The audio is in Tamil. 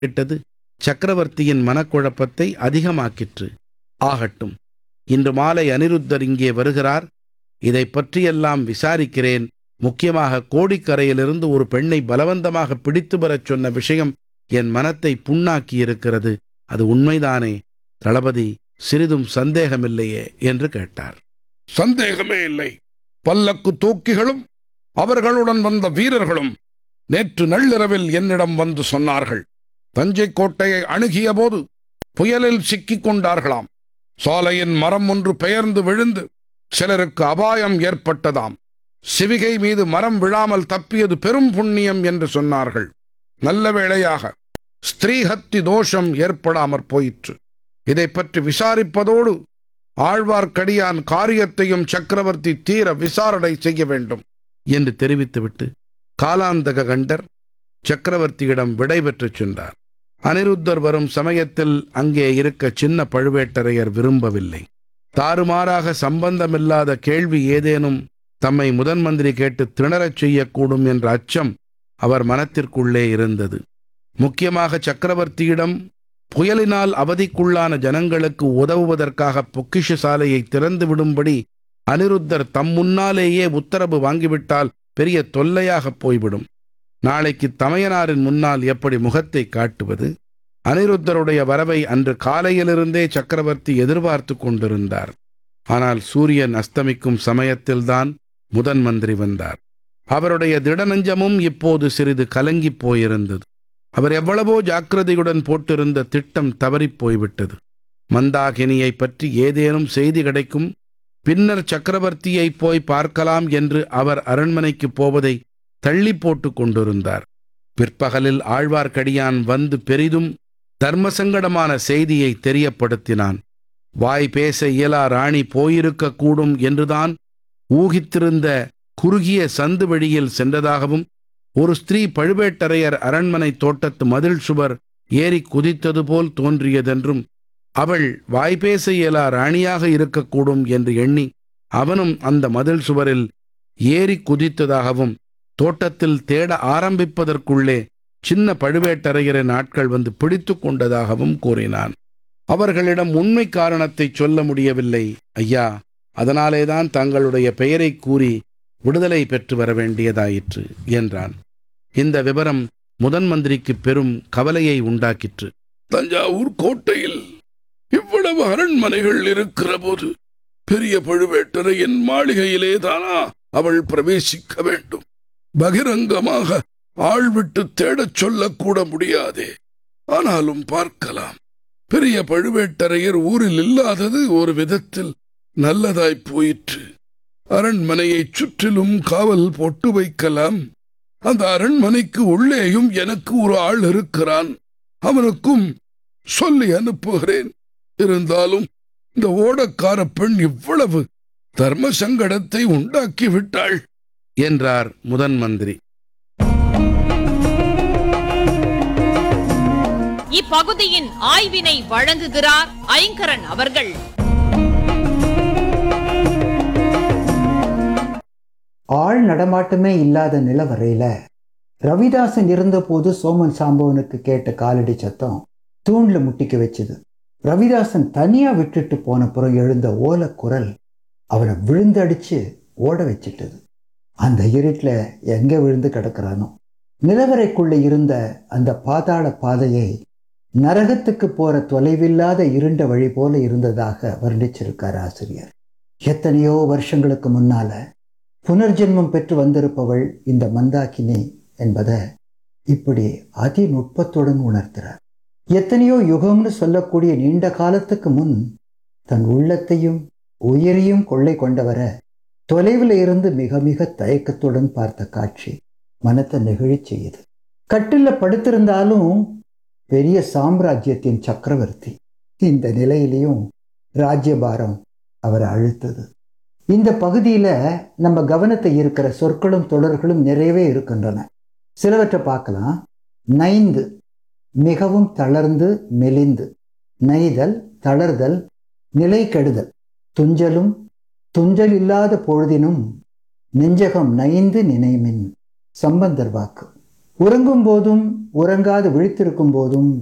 கேட்டது சக்கரவர்த்தியின் மனக்குழப்பத்தை அதிகமாக்கிற்று ஆகட்டும் இன்று மாலை அனிருத்தர் இங்கே வருகிறார் இதைப் பற்றியெல்லாம் விசாரிக்கிறேன் முக்கியமாக கோடிக்கரையிலிருந்து ஒரு பெண்ணை பலவந்தமாக பிடித்து வரச் சொன்ன விஷயம் என் மனத்தை புண்ணாக்கியிருக்கிறது அது உண்மைதானே தளபதி சிறிதும் சந்தேகமில்லையே என்று கேட்டார் சந்தேகமே இல்லை பல்லக்கு தூக்கிகளும் அவர்களுடன் வந்த வீரர்களும் நேற்று நள்ளிரவில் என்னிடம் வந்து சொன்னார்கள் தஞ்சை கோட்டையை அணுகிய போது புயலில் சிக்கிக் கொண்டார்களாம் சாலையின் மரம் ஒன்று பெயர்ந்து விழுந்து சிலருக்கு அபாயம் ஏற்பட்டதாம் சிவிகை மீது மரம் விழாமல் தப்பியது பெரும் புண்ணியம் என்று சொன்னார்கள் நல்ல வேளையாக ஸ்திரீஹத்தி தோஷம் ஏற்படாமற் போயிற்று இதைப் பற்றி விசாரிப்பதோடு ஆழ்வார்க்கடியான் காரியத்தையும் சக்கரவர்த்தி தீர விசாரணை செய்ய வேண்டும் என்று தெரிவித்துவிட்டு காலாந்தக கண்டர் சக்கரவர்த்தியிடம் விடை பெற்றுச் சென்றார் அனிருத்தர் வரும் சமயத்தில் அங்கே இருக்க சின்ன பழுவேட்டரையர் விரும்பவில்லை தாறுமாறாக சம்பந்தமில்லாத கேள்வி ஏதேனும் தம்மை முதன் மந்திரி கேட்டு திணறச் செய்யக்கூடும் என்ற அச்சம் அவர் மனத்திற்குள்ளே இருந்தது முக்கியமாக சக்கரவர்த்தியிடம் புயலினால் அவதிக்குள்ளான ஜனங்களுக்கு உதவுவதற்காக பொக்கிஷ சாலையை திறந்து விடும்படி அனிருத்தர் தம் முன்னாலேயே உத்தரவு வாங்கிவிட்டால் பெரிய தொல்லையாகப் போய்விடும் நாளைக்கு தமையனாரின் முன்னால் எப்படி முகத்தை காட்டுவது அனிருத்தருடைய வரவை அன்று காலையிலிருந்தே சக்கரவர்த்தி எதிர்பார்த்து கொண்டிருந்தார் ஆனால் சூரியன் அஸ்தமிக்கும் சமயத்தில்தான் முதன் மந்திரி வந்தார் அவருடைய திடநஞ்சமும் இப்போது சிறிது கலங்கிப் போயிருந்தது அவர் எவ்வளவோ ஜாக்கிரதையுடன் போட்டிருந்த திட்டம் தவறிப் போய்விட்டது மந்தாகினியைப் பற்றி ஏதேனும் செய்தி கிடைக்கும் பின்னர் சக்கரவர்த்தியை போய் பார்க்கலாம் என்று அவர் அரண்மனைக்கு போவதை தள்ளி போட்டுக் கொண்டிருந்தார் பிற்பகலில் ஆழ்வார்க்கடியான் வந்து பெரிதும் தர்மசங்கடமான செய்தியை தெரியப்படுத்தினான் வாய் பேச இயலா ராணி போயிருக்கக்கூடும் என்றுதான் ஊகித்திருந்த குறுகிய சந்து வழியில் சென்றதாகவும் ஒரு ஸ்திரீ பழுவேட்டரையர் அரண்மனை தோட்டத்து மதில் சுவர் ஏறி குதித்தது போல் தோன்றியதென்றும் அவள் வாய்பேச இயலா ராணியாக இருக்கக்கூடும் என்று எண்ணி அவனும் அந்த மதில் சுவரில் ஏறி குதித்ததாகவும் தோட்டத்தில் தேட ஆரம்பிப்பதற்குள்ளே சின்ன பழுவேட்டரையரின் ஆட்கள் வந்து பிடித்து கொண்டதாகவும் கூறினான் அவர்களிடம் உண்மை காரணத்தை சொல்ல முடியவில்லை ஐயா அதனாலேதான் தங்களுடைய பெயரை கூறி விடுதலை பெற்று வர வேண்டியதாயிற்று என்றான் இந்த விவரம் முதன் மந்திரிக்கு பெரும் கவலையை உண்டாக்கிற்று தஞ்சாவூர் கோட்டையில் இவ்வளவு அரண்மனைகள் இருக்கிற போது பெரிய பழுவேட்டரையின் மாளிகையிலே தானா அவள் பிரவேசிக்க வேண்டும் பகிரங்கமாக ஆள் விட்டு தேடச் சொல்லக்கூட முடியாதே ஆனாலும் பார்க்கலாம் பெரிய பழுவேட்டரையர் ஊரில் இல்லாதது ஒரு விதத்தில் நல்லதாய்ப் போயிற்று அரண்மனையைச் சுற்றிலும் காவல் போட்டு வைக்கலாம் அந்த அரண்மனைக்கு உள்ளேயும் எனக்கு ஒரு ஆள் இருக்கிறான் அவனுக்கும் சொல்லி அனுப்புகிறேன் இருந்தாலும் இந்த ஓடக்கார பெண் இவ்வளவு தர்ம சங்கடத்தை உண்டாக்கி விட்டாள் என்றார் முதன் மந்திரி இப்பகுதியின் ஆய்வினை வழங்குகிறார் ஐங்கரன் அவர்கள் ஆள் நடமாட்டமே இல்லாத நிலவரையில ரவிதாசன் இருந்தபோது சோமன் சாம்பவனுக்கு கேட்ட காலடி சத்தம் தூண்ல முட்டிக்க வச்சுது ரவிதாசன் தனியா விட்டுட்டு போன புறம் எழுந்த ஓல குரல் அவனை விழுந்தடிச்சு ஓட வச்சிட்டது அந்த இருட்டில் எங்க விழுந்து கிடக்கிறானோ நிலவரைக்குள்ள இருந்த அந்த பாதாள பாதையை நரகத்துக்கு போற தொலைவில்லாத இருண்ட வழி போல இருந்ததாக வர்ணிச்சிருக்கார் ஆசிரியர் எத்தனையோ வருஷங்களுக்கு முன்னால புனர்ஜென்மம் பெற்று வந்திருப்பவள் இந்த மந்தாக்கினி என்பதை இப்படி அதிநுட்பத்துடன் உணர்த்துறார் எத்தனையோ யுகம்னு சொல்லக்கூடிய நீண்ட காலத்துக்கு முன் தன் உள்ளத்தையும் உயிரையும் கொள்ளை கொண்டவரை தொலைவில் இருந்து மிக மிக தயக்கத்துடன் பார்த்த காட்சி மனத்தை நெகிழச் செய்யுது கட்டில படுத்திருந்தாலும் பெரிய சாம்ராஜ்யத்தின் சக்கரவர்த்தி இந்த நிலையிலையும் ராஜ்யபாரம் அவரை அழுத்தது இந்த பகுதியில நம்ம கவனத்தை இருக்கிற சொற்களும் தொடர்களும் நிறையவே இருக்கின்றன சிலவற்றை பார்க்கலாம் நைந்து மிகவும் தளர்ந்து மெலிந்து நெய்தல் தளர்தல் நிலை கெடுதல் துஞ்சலும் துஞ்சல் இல்லாத பொழுதினும் நெஞ்சகம் நைந்து நினைமின் சம்பந்தர் வாக்கு உறங்கும் போதும் உறங்காது விழித்திருக்கும் போதும்